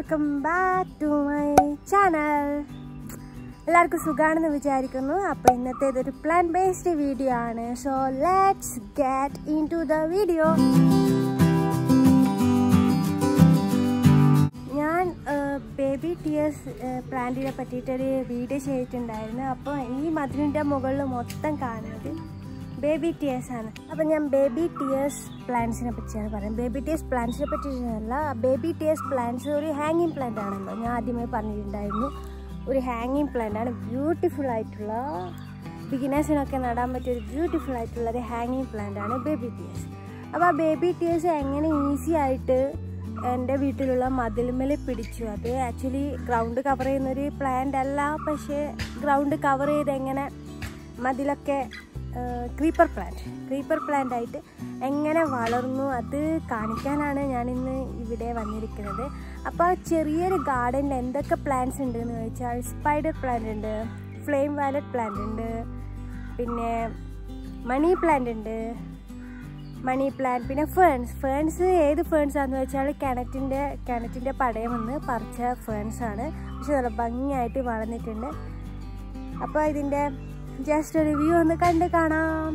welcome back to my channel എല്ലാവർക്കും സുഖാണെന്ന് വിചാരിക്കുന്നു അപ്പോൾ ഇന്നത്തെ ഇതൊരു പ്ലാൻ ബേസ്ഡ് വീഡിയോ ആണ് so let's get into the video ഞാൻ ബേബി ടിയേഴ്സ് പ്ലാന്റിനെ പറ്റിയിട്ടൊരു വീഡിയോ ചെയ്തിട്ടുണ്ടായിരുന്നു അപ്പോൾ ഈ മതിലിൻ്റെ മുകളിൽ മൊത്തം കാണുന്നത് ബേബി ടിയേഴ്സ് ആണ് അപ്പം ഞാൻ ബേബി ടിയേഴ്സ് പ്ലാന്റ്സിനെ പറ്റിയാണ് പറയുന്നത് ബേബി ടിയേഴ്സ് പ്ലാന്റ്സിനെ പറ്റിയിട്ടല്ല ബേബി ടിയേഴ്സ് പ്ലാന്റ്സ് ഒരു ഹാങ്ങിങ് പ്ലാന്റ് ആണല്ലോ ഞാൻ ആദ്യമേ പറഞ്ഞിട്ടുണ്ടായിരുന്നു ഒരു ഹാങ്ങിങ് പ്ലാന്റ് ആണ് ബ്യൂട്ടിഫുൾ ആയിട്ടുള്ള ബിഗിനേഴ്സിനൊക്കെ നടാൻ പറ്റിയ ഒരു ബ്യൂട്ടിഫുൾ ആയിട്ടുള്ള ഒരു ഹാങ്ങിങ് പ്ലാന്റ് ആണ് ബേബി ടിയേഴ്സ് അപ്പോൾ ആ ബേബി ടിയേഴ്സ് എങ്ങനെ ഈസി ആയിട്ട് എൻ്റെ വീട്ടിലുള്ള മതിൽമേൽ പിടിച്ചു അത് ആക്ച്വലി ഗ്രൗണ്ട് കവർ ചെയ്യുന്നൊരു പ്ലാന്റ് അല്ല പക്ഷേ ഗ്രൗണ്ട് കവർ ചെയ്ത് എങ്ങനെ മതിലൊക്കെ ക്രീപ്പർ പ്ലാന്റ് ക്രീപ്പർ പ്ലാന്റ് ആയിട്ട് എങ്ങനെ വളർന്നു അത് കാണിക്കാനാണ് ഞാനിന്ന് ഇവിടെ വന്നിരിക്കുന്നത് അപ്പോൾ ചെറിയൊരു ഗാർഡനിൽ എന്തൊക്കെ പ്ലാന്റ്സ് ഉണ്ട് എന്ന് ചോദിച്ചാൽ സ്പൈഡർ പ്ലാന്റ് ഉണ്ട് ഫ്ലെയിം വാലറ്റ് പ്ലാന്റ് ഉണ്ട് പിന്നെ മണി പ്ലാന്റ് ഉണ്ട് മണി പ്ലാന്റ് പിന്നെ ഫേൺസ് ഫേൺസ് ഏത് ഫേൺസ് ആണെന്ന് വെച്ചാൽ കിണറ്റിൻ്റെ കിണറ്റിൻ്റെ പടയം വന്ന് പറിച്ച ഫേൺസ് ആണ് പക്ഷെ നല്ല ഭംഗിയായിട്ട് വളർന്നിട്ടുണ്ട് അപ്പോൾ ഇതിൻ്റെ ജസ്റ്റ് റിവ്യൂ ഒന്ന് കണ്ട് കാണാം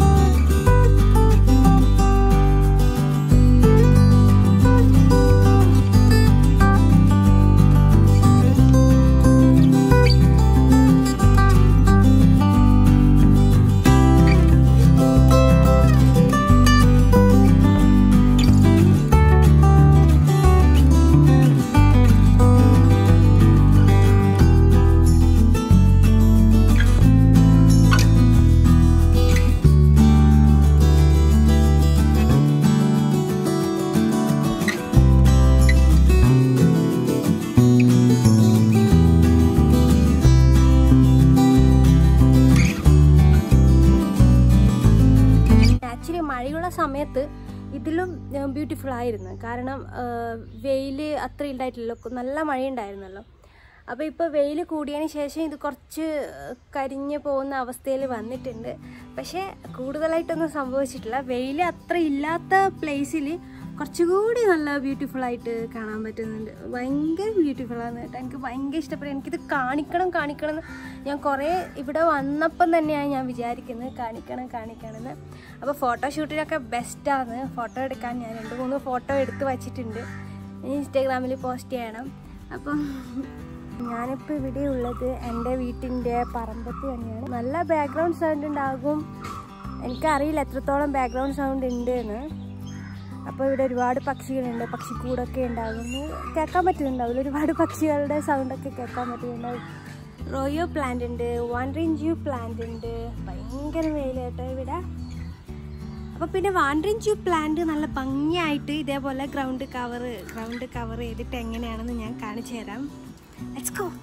ആക്ച്വലി മഴയുള്ള സമയത്ത് ഇതിലും ബ്യൂട്ടിഫുൾ ആയിരുന്നു കാരണം വെയിൽ അത്ര ഉണ്ടായിട്ടില്ലല്ലോ നല്ല മഴയുണ്ടായിരുന്നല്ലോ അപ്പോൾ ഇപ്പോൾ വെയിൽ കൂടിയതിന് ശേഷം ഇത് കുറച്ച് കരിഞ്ഞു പോകുന്ന അവസ്ഥയിൽ വന്നിട്ടുണ്ട് പക്ഷേ കൂടുതലായിട്ടൊന്നും സംഭവിച്ചിട്ടില്ല വെയിൽ അത്ര ഇല്ലാത്ത പ്ലേസിൽ കുറച്ചുകൂടി നല്ല ബ്യൂട്ടിഫുൾ ആയിട്ട് കാണാൻ പറ്റുന്നുണ്ട് ഭയങ്കര ബ്യൂട്ടിഫുൾ ആണ് കേട്ടോ എനിക്ക് ഭയങ്കര ഇഷ്ടപ്പെട്ടു എനിക്കിത് കാണിക്കണം കാണിക്കണം എന്ന് ഞാൻ കുറേ ഇവിടെ വന്നപ്പം തന്നെയാണ് ഞാൻ വിചാരിക്കുന്നത് കാണിക്കണം കാണിക്കണം എന്ന് അപ്പോൾ ഫോട്ടോഷൂട്ടിനൊക്കെ ബെസ്റ്റാണ് ഫോട്ടോ എടുക്കാൻ ഞാൻ രണ്ട് മൂന്ന് ഫോട്ടോ എടുത്ത് വച്ചിട്ടുണ്ട് ഇൻസ്റ്റാഗ്രാമിൽ പോസ്റ്റ് ചെയ്യണം അപ്പം ഞാനിപ്പോൾ ഇവിടെ ഉള്ളത് എൻ്റെ വീട്ടിൻ്റെ പറമ്പത്ത് തന്നെയാണ് നല്ല ബാക്ക്ഗ്രൗണ്ട് സൗണ്ട് ഉണ്ടാകും എനിക്കറിയില്ല എത്രത്തോളം ബാക്ക്ഗ്രൗണ്ട് സൗണ്ട് ഉണ്ട് എന്ന് അപ്പോൾ ഇവിടെ ഒരുപാട് പക്ഷികളുണ്ട് പക്ഷിക്കൂടൊക്കെ ഉണ്ടാകുന്നു കേൾക്കാൻ പറ്റുന്നുണ്ടാവില്ല ഒരുപാട് പക്ഷികളുടെ സൗണ്ടൊക്കെ കേൾക്കാൻ പറ്റുന്നുണ്ടാവും റോയോ പ്ലാന്റ് ഉണ്ട് വാൻഡ്രിങ് ജ്യൂ പ്ലാന്റ് ഉണ്ട് ഭയങ്കര വെയിലേട്ടോ ഇവിടെ അപ്പോൾ പിന്നെ വാൻഡ്രിങ് ജ്യൂ പ്ലാന്റ് നല്ല ഭംഗിയായിട്ട് ഇതേപോലെ ഗ്രൗണ്ട് കവർ ഗ്രൗണ്ട് കവർ ചെയ്തിട്ട് എങ്ങനെയാണെന്ന് ഞാൻ കാണിച്ചു തരാം ലെറ്റ്സ് ഗോ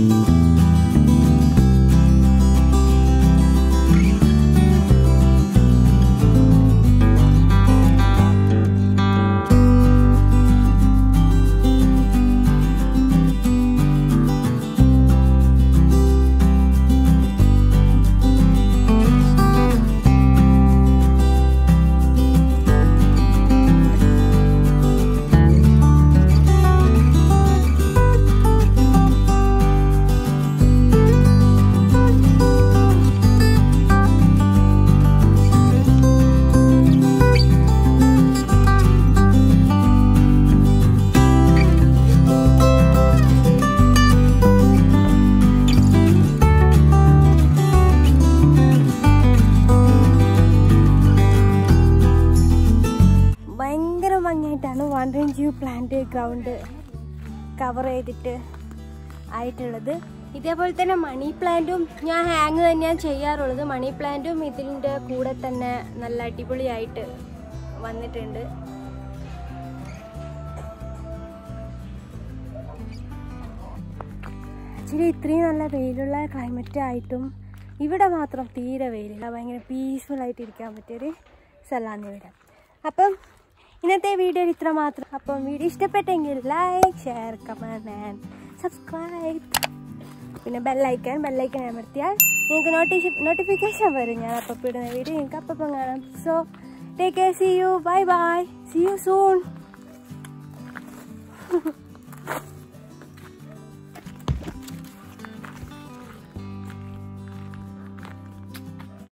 ഭയങ്കര ഭംഗിയായിട്ടാണ് wandering Jew plant ground cover ചെയ്തിട്ട് ആയിട്ടുള്ളത് ഇതേപോലെ തന്നെ മണി പ്ലാന്റും ഞാൻ ഹാങ് തന്നെയാണ് ചെയ്യാറുള്ളത് മണി പ്ലാന്റും ഇതിൻ്റെ കൂടെ തന്നെ നല്ല അടിപൊളിയായിട്ട് വന്നിട്ടുണ്ട് ആക്ച്വലി ഇത്രയും നല്ല വെയിലുള്ള ക്ലൈമറ്റ് ആയിട്ടും ഇവിടെ മാത്രം തീരെ വെയിലില്ല ഭയങ്കര പീസ്ഫുൾ ആയിട്ട് ഇരിക്കാൻ പറ്റിയൊരു സ്ഥലമാണ് ഇവിടെ അപ്പം ഇന്നത്തെ വീഡിയോയിൽ ഇത്ര മാത്രം അപ്പം വീഡിയോ ഇഷ്ടപ്പെട്ടെങ്കിൽ like share comment and subscribe പിന്നെ ബെല്ലൈക്കൺ ബെല്ലൈക്കൺ അമർത്തിയാൽ നിങ്ങൾക്ക് നോട്ടിഫി നോട്ടിഫിക്കേഷൻ വരും ഞാൻ അപ്പം ഇടുന്ന വീഡിയോ നിങ്ങൾക്ക് അപ്പം കാണാം so take care see you bye bye see you soon